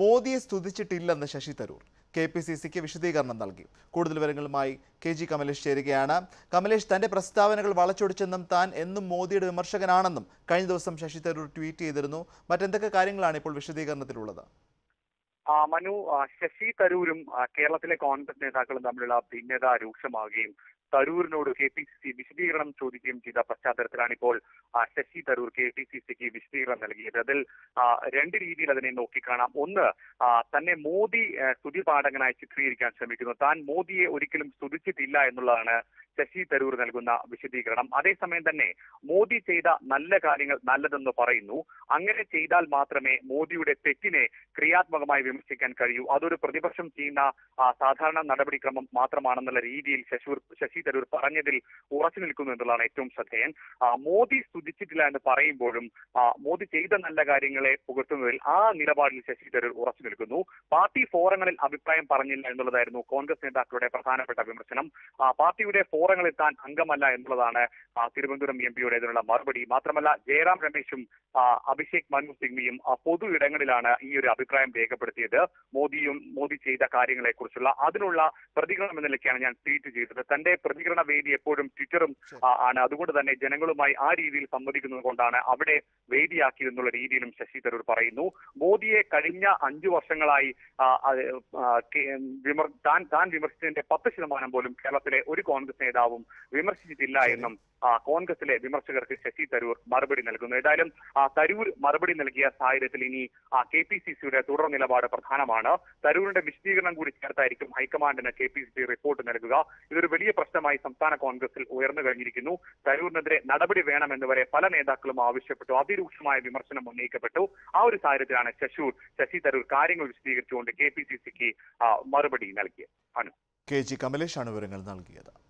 മോദിയെ സ്തുതിച്ചിട്ടില്ലെന്ന് Shashi Tharoor K P C സിക്ക് വിശദീകരണം നൽകി കൂടുതൽ വിവരങ്ങളുമായി കെ ജി കമലേഷ് ചേരുകയാണ് കമലേഷ് തന്റെ പ്രസ്താവനകൾ വളച്ചൊടിച്ചെന്നും താൻ എന്നും മോദിയുടെ വിമർശകനാണെന്നും കഴിഞ്ഞ ദിവസം ശശി തരൂർ ട്വീറ്റ് ചെയ്തിരുന്നു മറ്റെന്തൊക്കെ കാര്യങ്ങളാണ് ഇപ്പോൾ വിശദീകരണത്തിലുള്ളത് ആ, മനു ആ, ശശി തരൂരും ആ, കേരളത്തിലെ കോൺഗ്രസ് നേതാക്കളും തമ്മിലുള്ള ഭിന്നത രൂക്ഷമാവുകയും തരൂരിനോട് കെ പി സി സി വിശദീകരണം ചോദിക്കുകയും ചെയ്ത പശ്ചാത്തലത്തിലാണ് ഇപ്പോൾ ആ, Shashi Tharoor K P C സിക്ക് വിശദീകരണം നൽകിയത് അതിൽ ആ, രണ്ട് രീതിയിൽ അതിനെ നോക്കിക്കാണാം ഒന്ന് ആ, തന്നെ മോദി ആ, സ്തുതിപാഠകനായി ചിത്രീകരിക്കാൻ ശ്രമിക്കുന്നു താൻ മോദിയെ ഒരിക്കലും സ്തുതിച്ചിട്ടില്ല എന്നുള്ളതാണ് ശശി തരൂർ നൽകുന്ന വിശദീകരണം അതേസമയം തന്നെ മോദി ചെയ്ത നല്ല കാര്യങ്ങൾ നല്ലതെന്ന് പറയുന്നു അങ്ങനെ ചെയ്താൽ മാത്രമേ മോദിയുടെ തെറ്റിനെ ക്രിയാത്മകമായി വിമർശിക്കാൻ കഴിയൂ അതൊരു പ്രതിപക്ഷം ചെയ്യുന്ന ആ, സാധാരണ നടപടിക്രമം മാത്രമാണെന്നുള്ള രീതിയിൽ ശശൂർ ശശി തരൂർ പറഞ്ഞതിൽ ഉറച്ചു നിൽക്കുന്നു എന്നുള്ളതാണ് ഏറ്റവും ശ്രദ്ധേയൻ ആ, മോദി സ്തുതിച്ചിട്ടില്ല എന്ന് പറയുമ്പോഴും ആ, മോദി ചെയ്ത നല്ല കാര്യങ്ങളെ പുകഴ്ത്തുന്നതിൽ ആ നിലപാടിൽ ശശി തരൂർ ഉറച്ചു നിൽക്കുന്നു പാർട്ടി ഫോറങ്ങളിൽ അഭിപ്രായം പറഞ്ഞില്ല എന്നുള്ളതായിരുന്നു കോൺഗ്രസ് നേതാക്കളുടെ പ്രധാനപ്പെട്ട വിമർശനം ആ, പാർട്ടിയുടെ ഫോറങ്ങളിൽ താൻ അംഗമല്ല എന്നുള്ളതാണ് ആ, തിരുവനന്തപുരം എം പിയുടെ ഇതിനുള്ള മറുപടി മാത്രമല്ല ജയറാം രമേശും ആ, അഭിഷേക് മനു സിംഗ്വിയും ആ, പൊതു ഇടങ്ങളിലാണ് ഈ ഒരു അഭിപ്രായം രേഖപ്പെടുത്തിയത് മോദിയും മോദി ചെയ്ത കാര്യങ്ങളെ കുറിച്ചുള്ള അതിനുള്ള പ്രതികരണം എന്ന നിലയ്ക്കാണ് ഞാൻ ട്വീറ്റ് ചെയ്തത് തന്റെ പ്രതികരണ വേദി എപ്പോഴും ട്വിറ്ററും ആ, ആണ് അതുകൊണ്ട് തന്നെ ജനങ്ങളുമായി ആ രീതിയിൽ സംവദിക്കുന്നത് കൊണ്ടാണ് അവിടെ വേദിയാക്കിയതെന്നുള്ള രീതിയിലും ശശി തരൂർ പറയുന്നു മോദിയെ കഴിഞ്ഞ അഞ്ചു വർഷങ്ങളായി ആ, അത്, ആ, കെ- വിമർ താൻ താൻ വിമർശിച്ചതിന്റെ പത്ത് ശതമാനം പോലും കേരളത്തിലെ ഒരു കോൺഗ്രസ് നേതാവും വിമർശിച്ചിട്ടില്ല എന്നും ആ, കോൺഗ്രസിലെ വിമർശകർക്ക് ശശി തരൂർ മറുപടി നൽകുന്നു ഏതായാലും ആ, തരൂർ മറുപടി നൽകിയ സാഹചര്യത്തിൽ ഇനി കെ പി സി സിയുടെ തുടർ നിലപാട് പ്രധാനമാണ് തരൂരിന്റെ വിശദീകരണം കൂടി ചേർത്തായിരിക്കും ഹൈക്കമാൻഡിന് K P C C report നൽകുക ഇതൊരു വലിയ പ്രശ്നമായി സംസ്ഥാന കോൺഗ്രസിൽ ഉയർന്നു കഴിഞ്ഞിരിക്കുന്നു തരൂരിനെതിരെ നടപടി വേണമെന്ന് വരെ പല നേതാക്കളും ആവശ്യപ്പെട്ടു അതിരൂക്ഷമായ വിമർശനം ഉന്നയിക്കപ്പെട്ടു ആ ഒരു സാഹചര്യത്തിലാണ് ശശൂർ ശശി തരൂർ കാര്യങ്ങൾ വിശദീകരിച്ചുകൊണ്ട് കെ പി സി സിക്ക് മറുപടി നൽകിയത് അനു കെ ജി കമലേഷാണ് വിവരങ്ങൾ നൽകിയത്